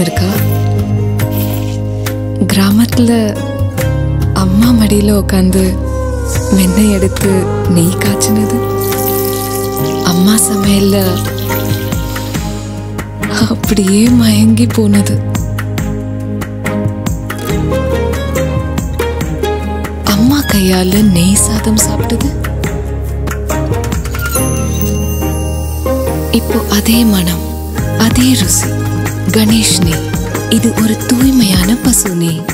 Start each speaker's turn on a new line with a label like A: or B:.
A: ஞாபகம் இருக்கா கிராமத்துல அம்மா மடியில உட்காந்து வெண்ணெய் எடுத்து நெய் காய்ச்சினது அம்மா சமையல்ல அப்படியே மயங்கி போனது அம்மா கையால நெய் சாதம் சாப்பிட்டது இப்போ அதே மனம் அதே ருசி கணேஷ் நெய் இது ஒரு தூய்மையான பசு நெய்